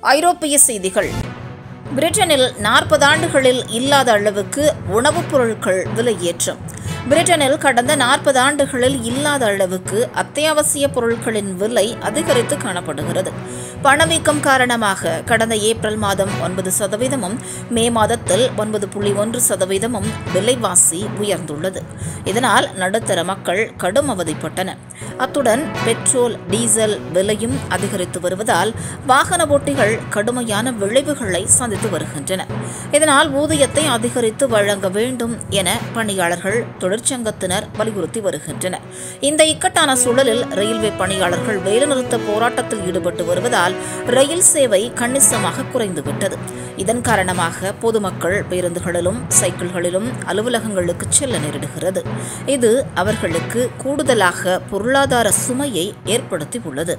ஐரோப்பிய செய்திகள் பிரிட்டனில் நாற்பது ஆண்டுகளில் இல்லாத அளவுக்கு உணவுப் பொருட்கள் விலையேற்றம் பிரிட்டனில் கடந்த நாற்பது ஆண்டுகளில் இல்லாத அளவுக்கு அத்தியாவசிய பொருட்களின் விலை அதிகரித்து காணப்படுகிறது பணவீக்கம் காரணமாக கடந்த ஏப்ரல் மாதம் ஒன்பது சதவீதமும் மே மாதத்தில் ஒன்பது புள்ளி ஒன்று சதவீதமும் விலைவாசி உயர்ந்துள்ளது இதனால் நடுத்தர மக்கள் கடும் அவதிப்பட்டனர் அத்துடன் பெட்ரோல் டீசல் விலையும் அதிகரித்து வருவதால் வாகன ஓட்டிகள் கடுமையான விளைவுகளை சந்தித்து வருகின்றனர் இதனால் ஊதியத்தை அதிகரித்து வழங்க வேண்டும் என பணியாளர்கள் தொழிற்சங்கத்தினர் வலியுறுத்தி வருகின்றனர் இந்த இக்கட்டான சூழலில் ரயில்வே பணியாளர்கள் வேலைநிறுத்த போராட்டத்தில் ஈடுபட்டு வருவதால் ரயில் சேவை கணிசமாக குறைந்துவிட்டது இதன் காரணமாக பொதுமக்கள் பேருந்துகளிலும் சைக்கிள்களிலும் அலுவலகங்களுக்கு செல்ல நேரிடுகிறது இது அவர்களுக்கு கூடுதலாக பொருளாதார சுமையை ஏற்படுத்தியுள்ளது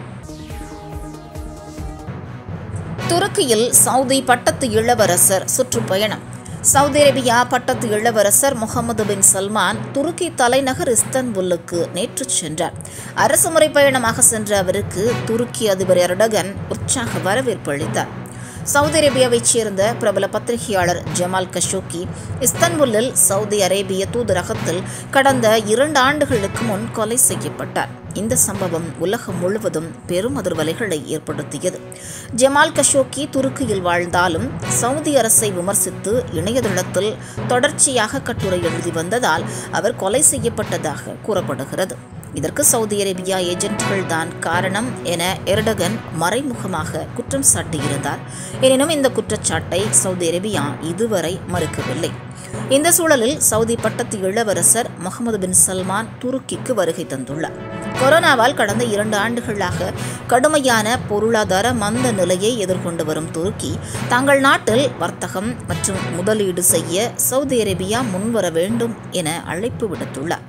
துருக்கியில் சவுதி பட்டத்து இளவரசர் சுற்றுப்பயணம் சவுதி அரேபியா பட்டத்து இளவரசர் முகமது பின் சல்மான் துருக்கி தலைநகர் இஸ்தன்புல்லுக்கு நேற்று சென்றார் அரசுமுறை பயணமாக சென்ற அவருக்கு துருக்கி அதிபர் எர்டகன் உற்சாக வரவேற்பு அளித்தார் சவுதி அரேபியாவைச் சேர்ந்த பிரபல பத்திரிகையாளர் ஜமால் கஷோக்கி இஸ்தன்புல்லில் சவுதி அரேபிய தூதரகத்தில் கடந்த இரண்டு ஆண்டுகளுக்கு முன் கொலை செய்யப்பட்டார் இந்த சம்பவம் உலகம் முழுவதும் பெரும் அதிர்வலைகளை ஏற்படுத்தியது ஜமால் கஷோக்கி துருக்கியில் வாழ்ந்தாலும் சவுதி அரசை விமர்சித்து இணையதளத்தில் தொடர்ச்சியாக கட்டுரை எழுதி வந்ததால் அவர் கொலை செய்யப்பட்டதாக கூறப்படுகிறது இதற்கு சவுதி அரேபியா ஏஜென்ட்கள் தான் காரணம் என எர்டகன் மறைமுகமாக குற்றம் சாட்டியிருந்தார் எனினும் இந்த குற்றச்சாட்டை சவுதி அரேபியா இதுவரை மறுக்கவில்லை இந்த சூழலில் சவுதி பட்டத்து இளவரசர் முகமது பின் சல்மான் துருக்கிக்கு வருகை தந்துள்ளார் கொரோனாவால் கடந்த இரண்டு ஆண்டுகளாக கடுமையான பொருளாதார மந்த நிலையை எதிர்கொண்டு வரும் துருக்கி தங்கள் நாட்டில் வர்த்தகம் மற்றும் முதலீடு செய்ய சவுதி அரேபியா முன்வர வேண்டும் என அழைப்பு விடுத்துள்ளார்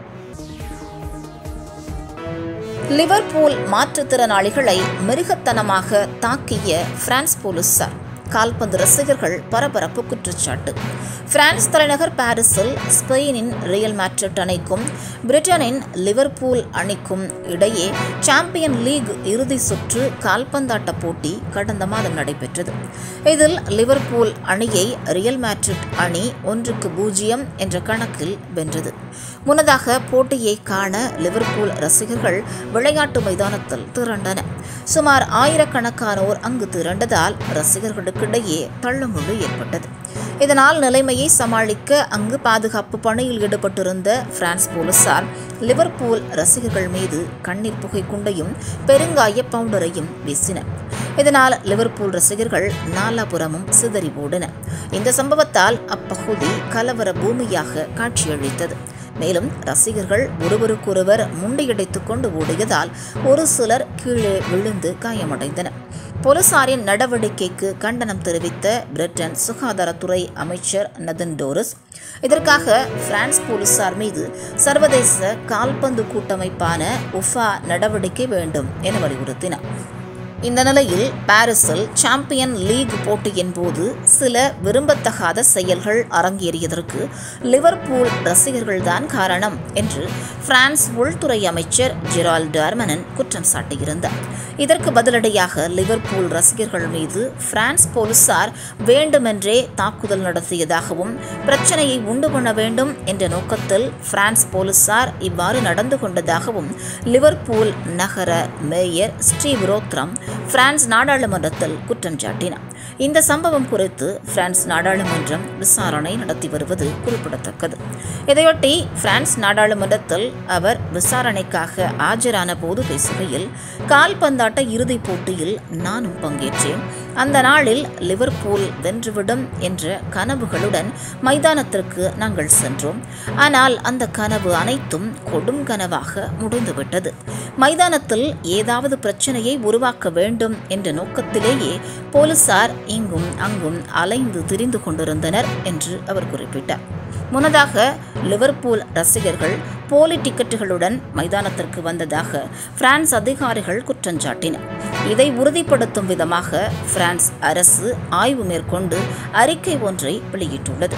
லிவர்பூல் மாற்றுத்திறனாளிகளை மிருகத்தனமாக தாக்கிய பிரான்ஸ் போலீசார் கால்பந்து ரசிகர்கள் பரபரப்பு குற்றச்சாட்டு பிரான்ஸ் தலைநகர் பாரிஸில் ஸ்பெயினின் ரியல் மேட்ரிட் அணிக்கும் பிரிட்டனின் லிவர்பூல் அணிக்கும் இடையே சாம்பியன் லீக் இறுதி சுற்று கால்பந்தாட்ட போட்டி கடந்த மாதம் நடைபெற்றது இதில் லிவர்பூல் அணியை ரியல் மேட்ரிட் அணி ஒன்றுக்கு பூஜ்ஜியம் என்ற கணக்கில் வென்றது முன்னதாக போட்டியை காண லிவர்பூல் ரசிகர்கள் விளையாட்டு மைதானத்தில் திரண்டனர் சுமார் ஆயிரக்கணக்கானோர் அங்கு திரண்டதால் ரசிகர்களுக்கிடையே தள்ளுமுழு ஏற்பட்டது இதனால் நிலைமையை சமாளிக்க அங்கு பாதுகாப்பு பணியில் ஈடுபட்டிருந்த பிரான்ஸ் போலீசார் லிவர்பூல் ரசிகர்கள் மீது கண்ணீர் புகை குண்டையும் பெருங்காய பவுடரையும் வீசினர் இதனால் லிவர்பூல் ரசிகர்கள் நாலாபுரமும் சிதறி ஓடின இந்த சம்பவத்தால் அப்பகுதி கலவர பூமியாக காட்சியளித்தது மேலும் ரசிகர்கள் ஒருவருக்கொருவர் முண்டியடைத்துக் கொண்டு ஓடியதால் ஒரு சிலர் கீழே விழுந்து காயமடைந்தனர் போலீசாரின் நடவடிக்கைக்கு கண்டனம் தெரிவித்த பிரிட்டன் சுகாதாரத்துறை அமைச்சர் நதன் டோரிஸ் இதற்காக பிரான்ஸ் போலீசார் மீது சர்வதேச கால்பந்து கூட்டமைப்பான உஃபா நடவடிக்கை வேண்டும் என வலியுறுத்தினார் இந்த நிலையில் பாரிஸில் சாம்பியன் லீக் போட்டியின் போது சில விரும்பத்தகாத செயல்கள் அரங்கேறியதற்கு லிவர்பூல் ரசிகர்கள்தான் காரணம் என்று பிரான்ஸ் உள்துறை அமைச்சர் ஜெரால் டார்மனன் குற்றம் சாட்டியிருந்தார் இதற்கு பதிலடியாக லிவர்பூல் ரசிகர்கள் மீது பிரான்ஸ் போலீசார் வேண்டுமென்றே தாக்குதல் நடத்தியதாகவும் பிரச்சனையை உண்டு பண்ண வேண்டும் என்ற நோக்கத்தில் பிரான்ஸ் போலீசார் இவ்வாறு நடந்து கொண்டதாகவும் லிவர்பூல் நகர மேயர் ஸ்டீவ் ரோத்ரம் பிரான்ஸ் நாடாளுமன்றத்தில் குற்றம் சாட்டினார் இந்த சம்பவம் குறித்து பிரான்ஸ் நாடாளுமன்றம் விசாரணை நடத்தி வருவது குறிப்பிடத்தக்கது இதையொட்டி பிரான்ஸ் நாடாளுமன்றத்தில் அவர் விசாரணைக்காக ஆஜரான போது பேசுகையில் கால்பந்தாட்ட இறுதிப் போட்டியில் நானும் பங்கேற்றேன் அந்த நாளில் லிவர்பூல் வென்றுவிடும் என்ற கனவுகளுடன் மைதானத்திற்கு நாங்கள் சென்றோம் ஆனால் அந்த கனவு அனைத்தும் கொடும் கனவாக முடிந்துவிட்டது மைதானத்தில் ஏதாவது பிரச்சனையை உருவாக்க வேண்டும் என்ற நோக்கத்திலேயே போலீசார் இங்கும் அங்கும் அலைந்து திரிந்து கொண்டிருந்தனர் என்று அவர் குறிப்பிட்டார் முன்னதாக லிவர்பூல் ரசிகர்கள் போலி டிக்கெட்டுகளுடன் மைதானத்திற்கு வந்ததாக பிரான்ஸ் அதிகாரிகள் குற்றஞ்சாட்டினர் இதை உறுதிப்படுத்தும் விதமாக பிரான்ஸ் அரசு ஆய்வு மேற்கொண்டு அறிக்கை ஒன்றை வெளியிட்டுள்ளது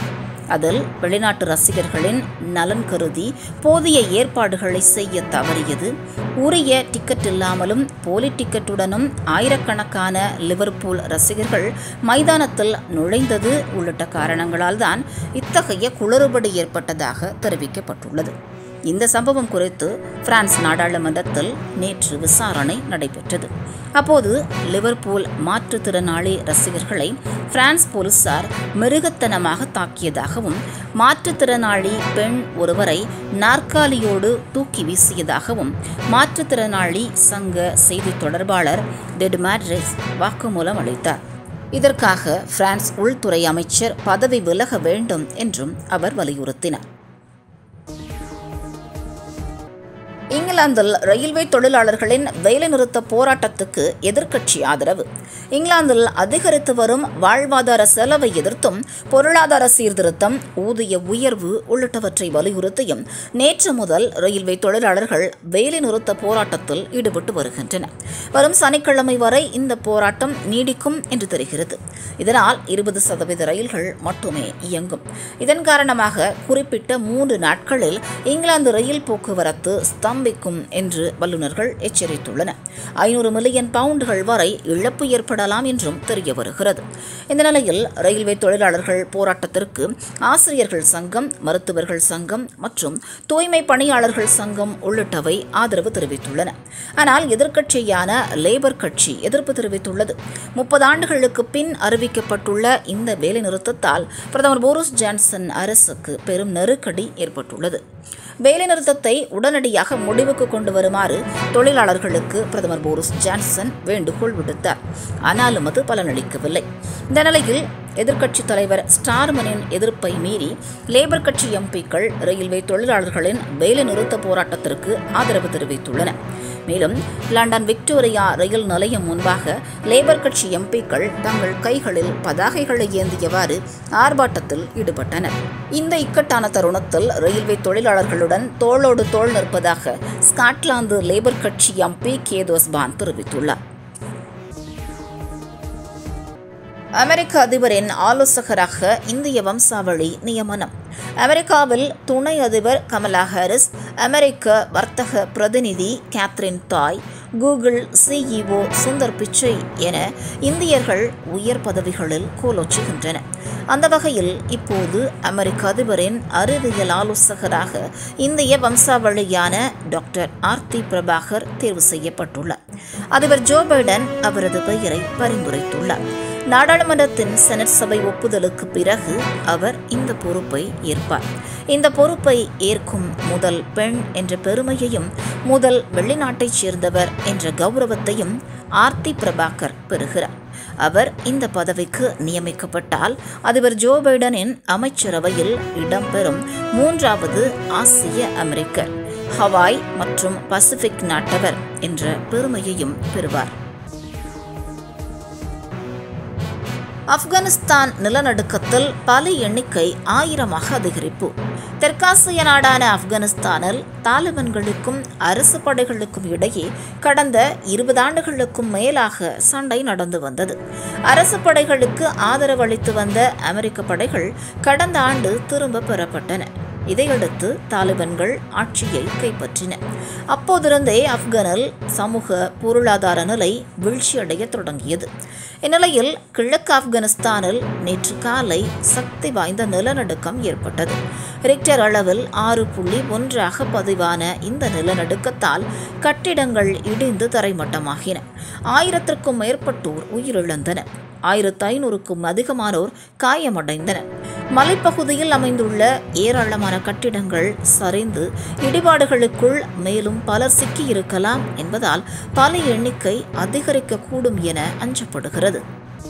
அதில் வெளிநாட்டு ரசிகர்களின் நலன் கருதி போதிய ஏற்பாடுகளை செய்ய தவறியது உரிய டிக்கெட் இல்லாமலும் போலி டிக்கெட்டுடனும் ஆயிரக்கணக்கான லிவர்பூல் ரசிகர்கள் மைதானத்தில் நுழைந்தது உள்ளிட்ட காரணங்களால் தான் இத்தகைய குளறுபடி ஏற்பட்டதாக தெரிவிக்கப்பட்டுள்ளது இந்த சம்பவம் குறித்து பிரான்ஸ் நாடாளுமன்றத்தில் நேற்று விசாரணை நடைபெற்றது அப்போது லிவர்பூல் மாற்றுத்திறனாளி ரசிகர்களை பிரான்ஸ் போலீசார் மிருகத்தனமாக தாக்கியதாகவும் மாற்றுத்திறனாளி பெண் ஒருவரை நாற்காலியோடு தூக்கி வீசியதாகவும் மாற்றுத்திறனாளி சங்க செய்தி தொடர்பாளர் டெட் மேட்ரிஸ் வாக்குமூலம் அளித்தார் இதற்காக பிரான்ஸ் உள்துறை அமைச்சர் பதவி விலக வேண்டும் என்றும் அவர் வலியுறுத்தினார் இங்கிலாந்தில் ரயில்வே தொழிலாளர்களின் வேலைநிறுத்த போராட்டத்துக்கு எதிர்க்கட்சி ஆதரவு இங்கிலாந்தில் அதிகரித்து வரும் வாழ்வாதார செலவை எதிர்த்தும் பொருளாதார சீர்திருத்தம் ஊதிய உயர்வு உள்ளிட்டவற்றை வலியுறுத்தியும் நேற்று முதல் ரயில்வே தொழிலாளர்கள் வேலைநிறுத்த போராட்டத்தில் ஈடுபட்டு வருகின்றனர் வரும் சனிக்கிழமை வரை இந்த போராட்டம் நீடிக்கும் என்று தெரிகிறது இதனால் இருபது சதவீத ரயில்கள் மட்டுமே இயங்கும் இதன் காரணமாக குறிப்பிட்ட மூன்று நாட்களில் இங்கிலாந்து ரயில் போக்குவரத்து ஸ்தம்பிக்கும் என்று வல்லுநர்கள் எச்சரித்துள்ளனர் ஐநூறு மில்லியன் பவுண்டுகள் வரை இழப்பு ஏற்படலாம் என்றும் தெரிய வருகிறது இந்த நிலையில் ரயில்வே தொழிலாளர்கள் போராட்டத்திற்கு ஆசிரியர்கள் சங்கம் மருத்துவர்கள் சங்கம் மற்றும் தூய்மை பணியாளர்கள் சங்கம் உள்ளிட்டவை ஆதரவு தெரிவித்துள்ளன ஆனால் எதிர்க்கட்சியான லேபர் கட்சி எதிர்ப்பு தெரிவித்துள்ளது முப்பது ஆண்டுகளுக்கு பின் அறிவிக்கப்பட்டுள்ள இந்த வேலைநிறுத்தத்தால் பிரதமர் போரிஸ் ஜான்சன் அரசுக்கு பெரும் நெருக்கடி ஏற்பட்டுள்ளது வேலைநிறுத்தத்தை உடனடியாக முடிவுக்கு கொண்டு வருமாறு தொழிலாளர்களுக்கு பிரதமர் போரிஸ் ஜான்சன் வேண்டுகோள் விடுத்தார் ஆனாலும் அது பலனளிக்கவில்லை இந்த நிலையில் எதிர்க்கட்சித் தலைவர் ஸ்டார்மனின் எதிர்ப்பை மீறி லேபர் கட்சி எம்பிக்கள் ரயில்வே தொழிலாளர்களின் வேலைநிறுத்த போராட்டத்திற்கு ஆதரவு தெரிவித்துள்ளனர் மேலும் லண்டன் விக்டோரியா ரயில் நிலையம் முன்பாக லேபர் கட்சி எம்பிக்கள் தங்கள் கைகளில் பதாகைகளை ஏந்தியவாறு ஆர்ப்பாட்டத்தில் ஈடுபட்டனர் இந்த இக்கட்டான தருணத்தில் ரயில்வே தொழிலாளர்களுடன் தோளோடு தோள் நிற்பதாக ஸ்காட்லாந்து லேபர் கட்சி எம்பி கேதோஸ்பான் தெரிவித்துள்ளார் அமெரிக்க அதிபரின் ஆலோசகராக இந்திய வம்சாவளி நியமனம் அமெரிக்காவில் துணை அதிபர் கமலா ஹாரிஸ் அமெரிக்க வர்த்தக பிரதிநிதி கேத்ரின் தாய் கூகுள் சிஇஓ சுந்தர் பிச்சை என இந்தியர்கள் உயர் பதவிகளில் கோலோச்சுகின்றனர் அந்த வகையில் இப்போது அமெரிக்க அதிபரின் அறிவியல் ஆலோசகராக இந்திய வம்சாவளியான டாக்டர் ஆர்த்தி பிரபாகர் தேர்வு செய்யப்பட்டுள்ளார் அதிபர் ஜோ பைடன் அவரது பெயரை பரிந்துரைத்துள்ளார் நாடாளுமன்றத்தின் செனட் சபை ஒப்புதலுக்கு பிறகு அவர் இந்த பொறுப்பை ஏற்பார் இந்த பொறுப்பை ஏற்கும் முதல் பெண் என்ற பெருமையையும் முதல் வெளிநாட்டைச் சேர்ந்தவர் என்ற கௌரவத்தையும் ஆர்த்தி பிரபாகர் பெறுகிறார் அவர் இந்த பதவிக்கு நியமிக்கப்பட்டால் அதிபர் ஜோ பைடனின் அமைச்சரவையில் இடம்பெறும் மூன்றாவது ஆசிய அமெரிக்கர் ஹவாய் மற்றும் பசிபிக் நாட்டவர் என்ற பெருமையையும் பெறுவார் ஆப்கானிஸ்தான் நிலநடுக்கத்தில் பலி எண்ணிக்கை ஆயிரமாக அதிகரிப்பு தெற்காசிய நாடான ஆப்கானிஸ்தானில் தாலிபான்களுக்கும் அரசு படைகளுக்கும் இடையே கடந்த இருபது ஆண்டுகளுக்கும் மேலாக சண்டை நடந்து வந்தது அரசு படைகளுக்கு ஆதரவு அளித்து வந்த அமெரிக்க படைகள் கடந்த ஆண்டு திரும்ப பெறப்பட்டன இதையடுத்து தாலிபான்கள் ஆட்சியை கைப்பற்றின அப்போதிருந்தே ஆப்கானில் சமூக பொருளாதார நிலை வீழ்ச்சியடைய தொடங்கியது இந்நிலையில் கிழக்கு ஆப்கானிஸ்தானில் நேற்று காலை சக்தி வாய்ந்த நிலநடுக்கம் ஏற்பட்டது ரிக்டர் அளவில் ஆறு புள்ளி ஒன்றாக பதிவான இந்த நிலநடுக்கத்தால் கட்டிடங்கள் இடிந்து தரைமட்டமாகின ஆயிரத்திற்கும் மேற்பட்டோர் உயிரிழந்தனர் ஆயிரத்து ஐநூறுக்கும் அதிகமானோர் காயமடைந்தனர் மலைப்பகுதியில் அமைந்துள்ள ஏராளமான கட்டிடங்கள் சரிந்து இடிபாடுகளுக்குள் மேலும் பலர் சிக்கியிருக்கலாம் என்பதால் பல எண்ணிக்கை அதிகரிக்கக்கூடும் என அஞ்சப்படுகிறது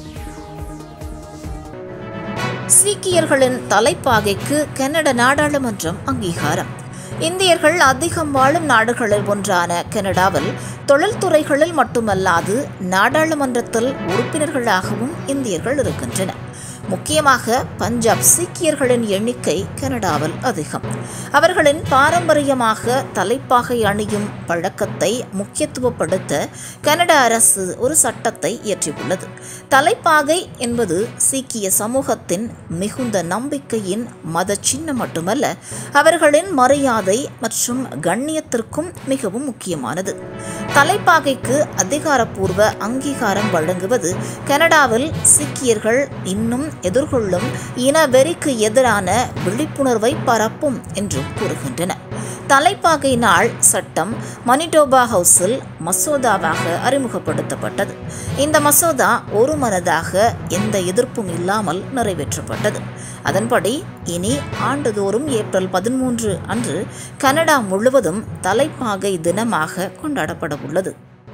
சீக்கியர்களின் தலைப்பாகைக்கு கனட நாடாளுமன்றம் அங்கீகாரம் இந்தியர்கள் அதிகம் வாழும் நாடுகளில் ஒன்றான கனடாவில் தொழில்துறைகளில் மட்டுமல்லாது நாடாளுமன்றத்தில் உறுப்பினர்களாகவும் இந்தியர்கள் இருக்கின்றனர் முக்கியமாக பஞ்சாப் சீக்கியர்களின் எண்ணிக்கை கனடாவில் அதிகம் அவர்களின் பாரம்பரியமாக தலைப்பாகை அணியும் பழக்கத்தை முக்கியத்துவப்படுத்த கனடா அரசு ஒரு சட்டத்தை இயற்றியுள்ளது தலைப்பாகை என்பது சீக்கிய சமூகத்தின் மிகுந்த நம்பிக்கையின் மத சின்னம் மட்டுமல்ல அவர்களின் மரியாதை மற்றும் கண்ணியத்திற்கும் மிகவும் முக்கியமானது தலைப்பாகைக்கு அதிகாரப்பூர்வ அங்கீகாரம் வழங்குவது கனடாவில் சீக்கியர்கள் இன்னும் எதிர்கொள்ளும் இனவெறிக்கு எதிரான விழிப்புணர்வை பரப்பும் என்றும் கூறுகின்றன தலைப்பாகை நாள் சட்டம் மனிடோபா ஹவுஸில் மசோதாவாக அறிமுகப்படுத்தப்பட்டது இந்த மசோதா ஒருமனதாக எந்த எதிர்ப்பும் இல்லாமல் நிறைவேற்றப்பட்டது அதன்படி இனி ஆண்டுதோறும் ஏப்ரல் பதிமூன்று அன்று கனடா முழுவதும் தலைப்பாகை தினமாக கொண்டாடப்பட உள்ளது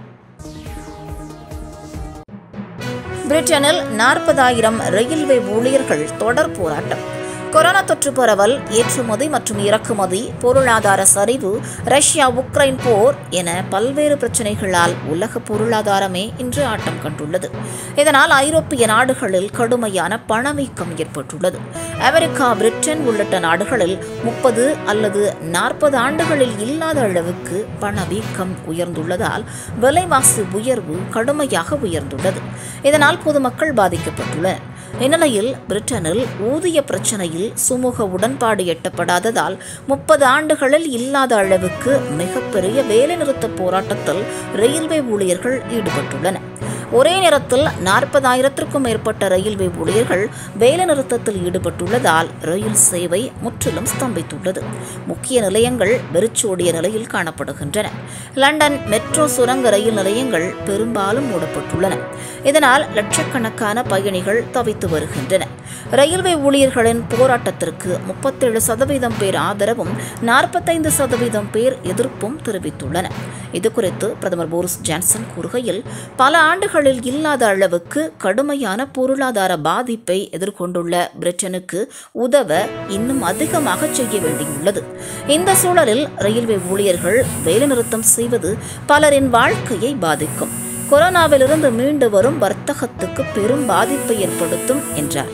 பிரிட்டனில் நாற்பதாயிரம் ரயில்வே ஊழியர்கள் தொடர் போராட்டம் கொரோனா தொற்று பரவல் ஏற்றுமதி மற்றும் இறக்குமதி பொருளாதார சரிவு ரஷ்யா உக்ரைன் போர் என பல்வேறு பிரச்சனைகளால் உலக பொருளாதாரமே இன்று ஆட்டம் கண்டுள்ளது இதனால் ஐரோப்பிய நாடுகளில் கடுமையான பணவீக்கம் ஏற்பட்டுள்ளது அமெரிக்கா பிரிட்டன் உள்ளிட்ட நாடுகளில் முப்பது அல்லது நாற்பது ஆண்டுகளில் இல்லாத அளவுக்கு பணவீக்கம் உயர்ந்துள்ளதால் விலைவாசி உயர்வு கடுமையாக உயர்ந்துள்ளது இதனால் பொதுமக்கள் பாதிக்கப்பட்டுள்ளனர் இந்நிலையில் பிரிட்டனில் ஊதிய பிரச்சனையில் சுமூக உடன்பாடு எட்டப்படாததால் முப்பது ஆண்டுகளில் இல்லாத அளவுக்கு மிகப்பெரிய வேலைநிறுத்த போராட்டத்தில் ரயில்வே ஊழியர்கள் ஈடுபட்டுள்ளனர் ஒரே நேரத்தில் நாற்பதாயிரத்திற்கும் மேற்பட்ட ரயில்வே ஊழியர்கள் வேலைநிறுத்தத்தில் ஈடுபட்டுள்ளதால் ரயில் சேவை முற்றிலும் ஸ்தம்பித்துள்ளது முக்கிய நிலையங்கள் வெறிச்சோடிய நிலையில் காணப்படுகின்றன லண்டன் மெட்ரோ சுரங்க ரயில் நிலையங்கள் பெரும்பாலும் மூடப்பட்டுள்ளன இதனால் லட்சக்கணக்கான பயணிகள் தவித்து வருகின்றனர் ரயில்வே ஊழியர்களின் போராட்டத்திற்கு முப்பத்தேழு சதவீதம் பேர் ஆதரவும் நாற்பத்தைந்து சதவீதம் பேர் எதிர்ப்பும் தெரிவித்துள்ளனர் இதுகுறித்து பிரதமர் போரிஸ் ஜான்சன் கூறுகையில் பல ஆண்டுகளில் இல்லாத அளவுக்கு கடுமையான பொருளாதார பாதிப்பை எதிர்கொண்டுள்ள பிரிட்டனுக்கு உதவ இன்னும் அதிகமாக செய்ய வேண்டியுள்ளது இந்த சூழலில் ரயில்வே ஊழியர்கள் வேலைநிறுத்தம் செய்வது பலரின் வாழ்க்கையை பாதிக்கும் கொரோனாவிலிருந்து மீண்டு வரும் வர்த்தகத்துக்கு பெரும் பாதிப்பை ஏற்படுத்தும் என்றார்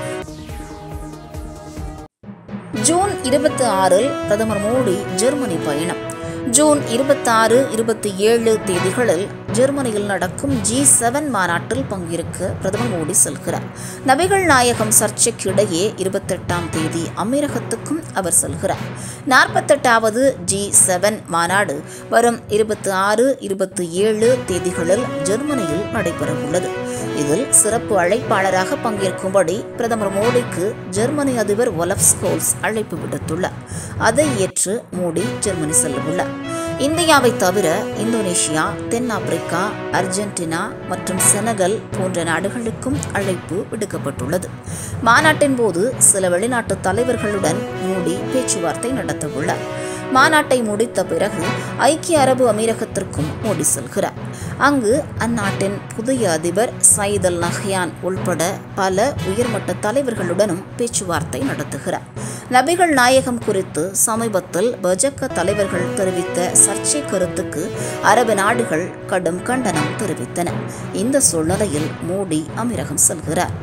ஜூன் இருபத்தி ஆறில் பிரதமர் மோடி ஜெர்மனி பயணம் ஜூன் இருபத்தாறு இருபத்தி ஏழு தேதிகளில் ஜெர்மனியில் நடக்கும் ஜி செவன் மாநாட்டில் பங்கேற்க பிரதமர் மோடி செல்கிறார் நபிகள் நாயகம் சர்ச்சைக்கு இடையே இருபத்தெட்டாம் தேதி அமீரகத்துக்கும் அவர் செல்கிறார் நாற்பத்தெட்டாவது ஜி செவன் மாநாடு வரும் இருபத்தி ஆறு இருபத்தி ஏழு தேதிகளில் ஜெர்மனியில் நடைபெறவுள்ளது இதில் சிறப்பு அழைப்பாளராக பங்கேற்கும்படி பிரதமர் மோடிக்கு ஜெர்மனி அதிபர் ஒலஃப் ஸ்கோல்ஸ் அழைப்பு விடுத்துள்ளார் அதை ஏற்று மோடி ஜெர்மனி செல்லவுள்ளார் இந்தியாவை தவிர இந்தோனேஷியா தென்னாப்பிரிக்கா அர்ஜென்டினா மற்றும் செனகல் போன்ற நாடுகளுக்கும் அழைப்பு விடுக்கப்பட்டுள்ளது மாநாட்டின் போது சில வெளிநாட்டு தலைவர்களுடன் மோடி பேச்சுவார்த்தை நடத்தவுள்ளார் மாநாட்டை முடித்த பிறகு ஐக்கிய அரபு அமீரகத்திற்கும் மோடி செல்கிறார் அங்கு அந்நாட்டின் புதிய அதிபர் சயித் அல் நஹ்யான் உள்பட பல உயர்மட்ட தலைவர்களுடனும் பேச்சுவார்த்தை நடத்துகிறார் நபிகள் நாயகம் குறித்து சமீபத்தில் பாஜக தலைவர்கள் தெரிவித்த சர்ச்சை கருத்துக்கு அரபு நாடுகள் கடும் கண்டனம் தெரிவித்தன இந்த சூழ்நிலையில் மோடி அமீரகம் செல்கிறார்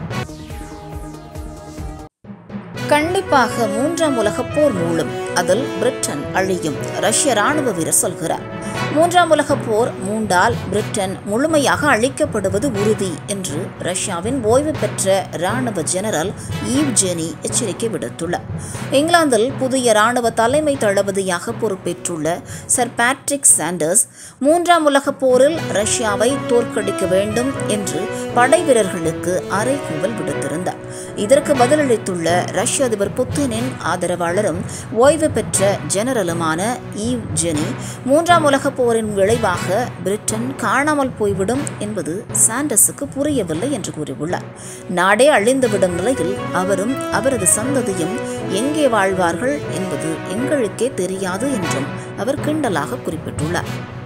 கண்டிப்பாக மூன்றாம் உலகப் போர் மூலம் அதில் பிரிட்டன் அழியும் ரஷ்ய ராணுவ வீரர் சொல்கிறார் மூன்றாம் உலகப் போர் மூண்டால் பிரிட்டன் முழுமையாக அழிக்கப்படுவது உறுதி என்று ரஷ்யாவின் ஓய்வு பெற்ற ராணுவ ஜெனரல் ஈவ் ஜெனி எச்சரிக்கை விடுத்துள்ளார் இங்கிலாந்தில் புதிய ராணுவ தலைமை தளபதியாக பொறுப்பேற்றுள்ள சர் பேட்ரிக் சாண்டர்ஸ் மூன்றாம் உலகப் போரில் ரஷ்யாவை தோற்கடிக்க வேண்டும் என்று படை வீரர்களுக்கு அறைகூவல் விடுத்திருந்தார் இதற்கு பதிலளித்துள்ள ரஷ்ய அதிபர் புத்தினின் ஆதரவாளரும் ஓய்வு பெற்ற ஜெனரலுமான ஈவ் ஜெனி மூன்றாம் உலகப் போரின் விளைவாக பிரிட்டன் காணாமல் போய்விடும் என்பது சாண்டஸுக்கு புரியவில்லை என்று கூறியுள்ளார் நாடே அழிந்துவிடும் நிலையில் அவரும் அவரது சந்ததியும் எங்கே வாழ்வார்கள் என்பது எங்களுக்கே தெரியாது என்றும் அவர் கிண்டலாக குறிப்பிட்டுள்ளார்